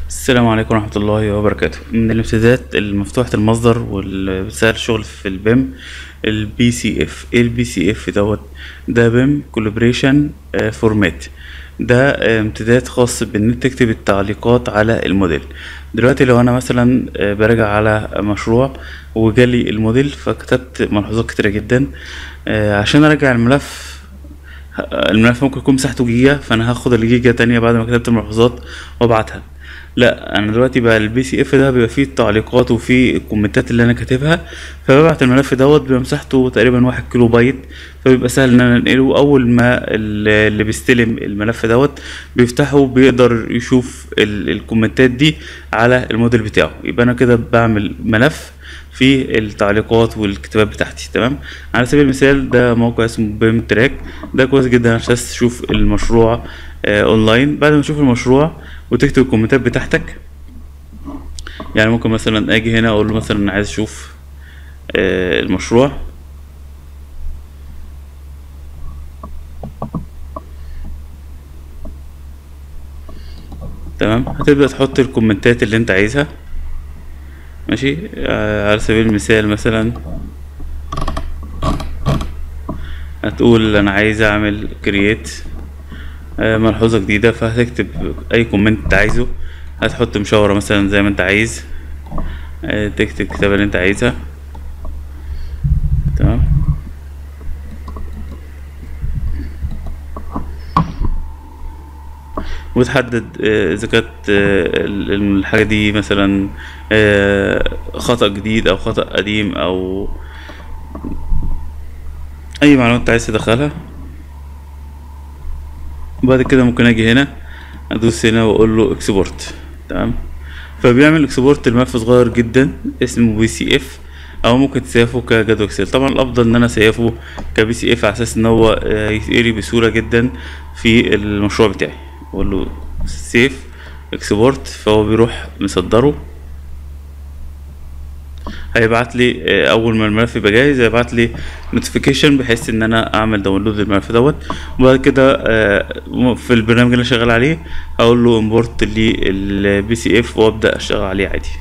السلام عليكم ورحمة الله وبركاته من الامتدادات المفتوحة المصدر واللي بتسهل الشغل في البيم البي سي اف ايه البي سي اف دوت ده بيم كولابريشن فورمات ده آه، امتداد خاص بان انت تكتب التعليقات على الموديل دلوقتي لو انا مثلا آه، براجع على مشروع وجالي الموديل فكتبت ملحوظات كتيرة جدا آه، عشان اراجع الملف الملف ممكن يكون مساحته جيجا فانا هاخد الجيجا تانية بعد ما كتبت الملحوظات وابعتها لا انا دلوقتي بقى البي سي اف ده بيبقى فيه التعليقات وفيه الكومنتات اللي انا كاتبها فببعت الملف دوت بيبقى مساحته تقريبا واحد كيلو بايت فبيبقى سهل ان انا انقله اول ما اللي اللي بيستلم الملف دوت بيفتحه بيقدر يشوف ال- الكومنتات دي على الموديل بتاعه يبقى انا كده بعمل ملف في التعليقات والكتابات بتاعتي تمام على سبيل المثال ده موقع اسمه بيم تراك ده كويس جدا عشان تشوف المشروع آه اونلاين بعد ما تشوف المشروع وتكتب الكومنتات بتاعتك يعني ممكن مثلا اجي هنا اقول له مثلا انا عايز اشوف آه المشروع تمام هتبدأ تحط الكومنتات اللي انت عايزها ماشي آه على سبيل المثال مثلا هتقول انا عايز اعمل كرييت ملحوظة جديدة فهتكتب اي كومنت انت عايزه هتحط مشاورة مثلا زي ما انت عايز آه، تكتب الكتابة اللي انت عايزها تمام وتحدد آه، اذا كانت آه، ال- الحاجة دي مثلا آه، خطأ جديد او خطأ قديم او اي معلومات انت عايز تدخلها وبعد كده ممكن اجي هنا ادوس هنا واقول له اكسبورت تمام فبيعمل اكسبورت الملف صغير جدا اسمه بي سي اف او ممكن تسيفه كجدول اكسل طبعا الافضل ان انا اسيفه كبي سي اف على اساس ان هو آه، يتقري بسهوله جدا في المشروع بتاعي اقول له سيف اكسبورت فهو بيروح مصدره هيبعت لي آه، اول ما الملف يبقى جاهز هيبعت لي نوتيفيكيشن بحيث ان انا اعمل داونلود للملف دوت وبعد كده آه، في البرنامج اللي انا شغال عليه هقول له امبورت للبي سي اف وابدا اشتغل عليه عادي